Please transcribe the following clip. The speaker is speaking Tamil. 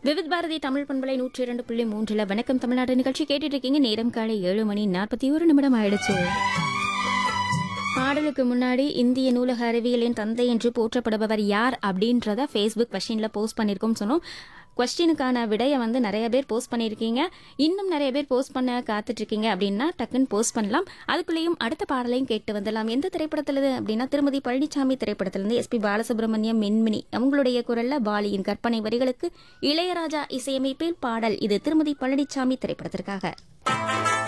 விவித் பாரதி தமிழ் பண்பலை நூற்றி இரண்டு புள்ளி மூன்றுல வணக்கம் தமிழ்நாடு நிகழ்ச்சி கேட்டுட்டு இருக்கீங்க நேரம் காலை ஏழு மணி நாற்பத்தி ஒரு நிமிடம் ஆயிடுச்சு பாடலுக்கு முன்னாடி இந்திய நூலக அறிவியலின் தந்தை என்று போற்றப்படுபவர் யார் அப்படின்றத ஃபேஸ்புக் கொஸ்டின்ல போஸ்ட் பண்ணியிருக்கோம் சொன்னோம் கொஸ்டினுக்கான விடையை வந்து நிறைய பேர் போஸ்ட் பண்ணியிருக்கீங்க இன்னும் நிறைய பேர் போஸ்ட் பண்ண காத்துட்டு இருக்கீங்க அப்படின்னா டக்குன்னு போஸ்ட் பண்ணலாம் அதுக்குள்ளேயும் அடுத்த பாடலையும் கேட்டு வந்துடலாம் எந்த திரைப்படத்துல இது அப்படின்னா திருமதி பழனிசாமி திரைப்படத்திலிருந்து எஸ்பி பாலசுப்ரமணியம் மின்மினி அவங்களுடைய குரல்ல பாலியின் கற்பனை வரிகளுக்கு இளையராஜா இசையமைப்பில் பாடல் இது திருமதி பழனிசாமி திரைப்படத்திற்காக